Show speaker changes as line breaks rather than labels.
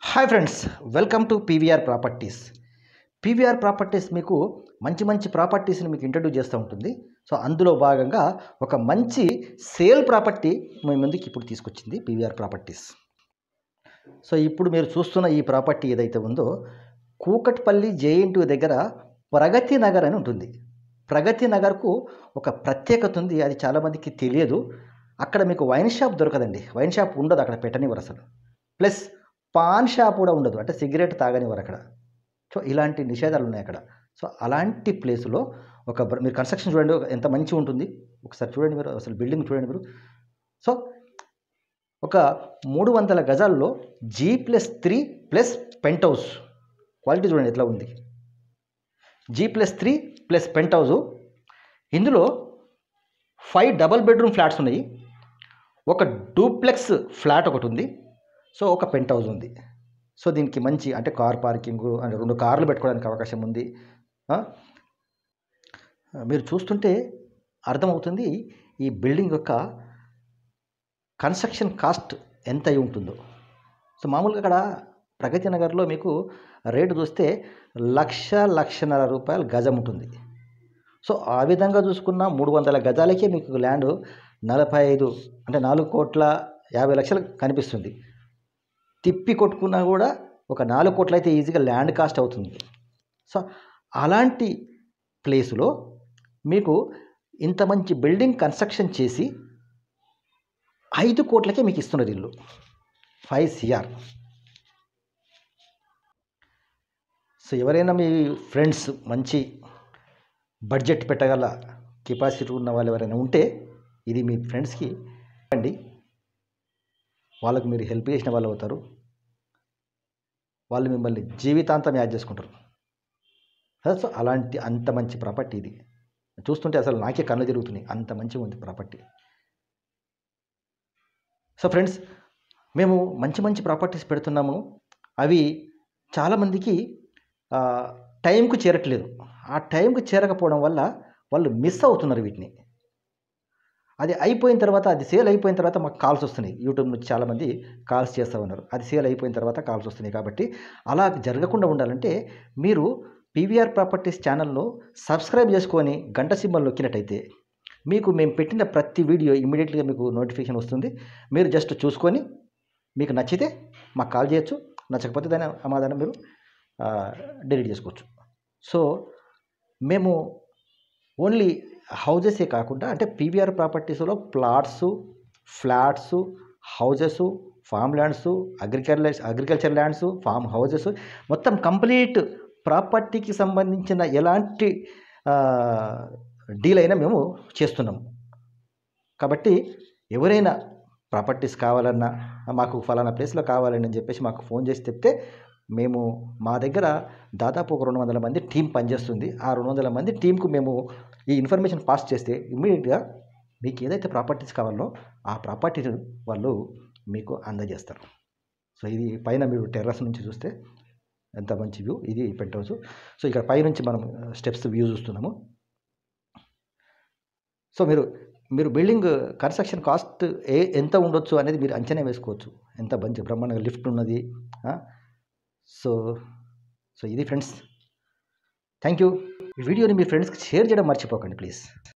Hi friends welcome to PVR properties PVR properties మీకు మంచి మంచి ప్రాపర్టీస్ని మీకు ఇంట్రడ్యూస్ చేస్తూ ఉంటుంది సో అందులో భాగంగా ఒక మంచి సేల్ ప్రాపర్టీ మీ ముందుకి ఇప్పుడు తీసుకొచ్చింది పీవీఆర్ ప్రాపర్టీస్ సో ఇప్పుడు మీరు చూస్తున్న ఈ ప్రాపర్టీ ఏదైతే ఉందో కూకట్పల్లి జేఎన్టీ దగ్గర ప్రగతి నగర్ అని ఉంటుంది ప్రగతి నగర్కు ఒక ప్రత్యేకత ఉంది అది చాలామందికి తెలియదు అక్కడ మీకు వైన్ షాప్ దొరకదండి వైన్ షాప్ ఉండదు అక్కడ పెట్టనివ్వరు అసలు ప్లస్ పాన్ షాప్ కూడా ఉండదు అంటే సిగరెట్ తాగనివ్వరు అక్కడ సో ఇలాంటి నిషేధాలు ఉన్నాయి అక్కడ సో అలాంటి ప్లేస్లో ఒక బ్ర- మీరు కన్స్ట్రక్షన్ చూడండి ఒక- ఎంత మంచిగా ఉంటుంది ఒకసారి చూడండి మీరు అసలు బిల్డింగ్ చూడండి మీరు సో ఒక మూడు వందల గజాల్లో G plus three plus penthouse quality చూడండి ఎట్లా ఉంది G plus three plus penthouse ఇందులో ఫైవ్ డబల్ బెడ్రూమ్ ఫ్లాట్స్ ఉన్నాయి ఒక డూప్లెక్స్ ఫ్లాట్ ఒకటి ఉంది సో ఒక పెంట్ హౌస్ ఉంది సో దీనికి మంచి అంటే కార్ పార్కింగ్ అంటే రెండు కార్లు పెట్టుకోవడానికి అవకాశం ఉంది ఆ? మీరు చూస్తుంటే అర్థమవుతుంది ఈ బిల్డింగ్ యొక్క కన్స్ట్రక్షన్ కాస్ట్ ఎంత అయి ఉంటుందో సో మామూలుగా అక్కడ ప్రగతి నగర్లో మీకు రేటు చూస్తే లక్ష లక్షన్నర రూపాయలు గజం ఉంటుంది సో ఆ విధంగా చూసుకున్న మూడు వందల గజాలకే మీకు ల్యాండ్ నలభై ఐదు అంటే నాలుగు కోట్ల యాభై లక్షలు కనిపిస్తుంది తిప్పి కొట్టుకున్నా కూడా ఒక నాలుగు కోట్లు అయితే ఈజీగా ల్యాండ్ కాస్ట్ అవుతుంది సో అలాంటి ప్లేస్లో మీకు ఇంత మంచి బిల్డింగ్ కన్స్ట్రక్షన్ చేసి ఐదు కోట్లకే మీకు ఇస్తున్నారు ఇల్లు ఫైవ్ సిఆర్ సో ఎవరైనా మీ ఫ్రెండ్స్ మంచి బడ్జెట్ పెట్టగల కెపాసిటీ ఉన్న వాళ్ళు ఎవరైనా ఉంటే ఇది మీ ఫ్రెండ్స్కి అండి వాళ్ళకు మీరు హెల్ప్ చేసిన వాళ్ళు అవుతారు వాళ్ళు మిమ్మల్ని జీవితాంతం యాడ్ చేసుకుంటారు సో అలాంటి అంత మంచి ప్రాపర్టీ ఇది చూస్తుంటే అసలు నాకే కళ్ళు తిరుగుతున్నాయి అంత మంచిగా ఉంది ప్రాపర్టీ సో ఫ్రెండ్స్ మేము మంచి మంచి ప్రాపర్టీస్ పెడుతున్నాము అవి చాలామందికి ఆ, టైంకు చేరట్లేదు ఆ టైంకు చేరకపోవడం వల్ల వాళ్ళు మిస్ అవుతున్నారు వీటిని అది అయిపోయిన తర్వాత అది సేల్ అయిపోయిన తర్వాత మాకు కాల్స్ వస్తున్నాయి యూట్యూబ్ నుంచి చాలామంది కాల్స్ చేస్తూ ఉన్నారు అది సేల్ అయిపోయిన తర్వాత కాల్స్ వస్తున్నాయి కాబట్టి అలా జరగకుండా ఉండాలంటే మీరు పీవీఆర్ ప్రాపర్టీస్ ఛానల్ను సబ్స్క్రైబ్ చేసుకొని గంట సింబల్ నొక్కినట్టయితే మీకు మేము పెట్టిన ప్రతి వీడియో ఇమీడియట్గా మీకు నోటిఫికేషన్ వస్తుంది మీరు జస్ట్ చూసుకొని మీకు నచ్చితే మాకు కాల్ చేయొచ్చు నచ్చకపోతే దాని సమాధానం మీరు డిలీట్ చేసుకోవచ్చు సో మేము ఓన్లీ హౌజెసే కాకుండా అంటే పీవీఆర్ ప్రాపర్టీస్లో plots flats houses farm lands agriculture agriculture lands farm houses మొత్తం కంప్లీట్ ప్రాపర్టీకి సంబంధించిన ఎలాంటి డీల్ అయినా మేము చేస్తున్నాము కాబట్టి ఎవరైనా ప్రాపర్టీస్ కావాలన్నా మాకు ఫలానా ప్లేస్లో కావాలని అని చెప్పేసి మాకు ఫోన్ చేసి చెప్తే మేము మా దగ్గర దాదాపు ఒక రెండు వందల మంది టీం పనిచేస్తుంది ఆ రెండు వందల మంది టీంకు మేము ఈ ఇన్ఫర్మేషన్ పాస్ చేస్తే ఇమ్మీడియట్గా మీకు ఏదైతే ప్రాపర్టీస్ కావాలో ఆ ప్రాపర్టీని వాళ్ళు మీకు అందజేస్తారు సో ఇది పైన మీరు టెర్రస్ నుంచి చూస్తే ఎంత మంచి వ్యూ ఇది పెంట్ హౌస్ సో ఇక్కడ పైనుంచి మనం స్టెప్స్ వ్యూ చూస్తున్నాము సో మీరు మీరు బిల్డింగ్ కన్స్ట్రక్షన్ కాస్ట్ ఏ ఎంత ఉండొచ్చు అనేది మీరు అంచనా వేసుకోవచ్చు ఎంత మంచి బ్రహ్మాండంగా లిఫ్ట్ ఉన్నది ఆ? సో సో ఇది ఫ్రెండ్స్ థ్యాంక్ యూ ఈ వీడియోని మీ ఫ్రెండ్స్కి షేర్ చేయడం మర్చిపోకండి ప్లీజ్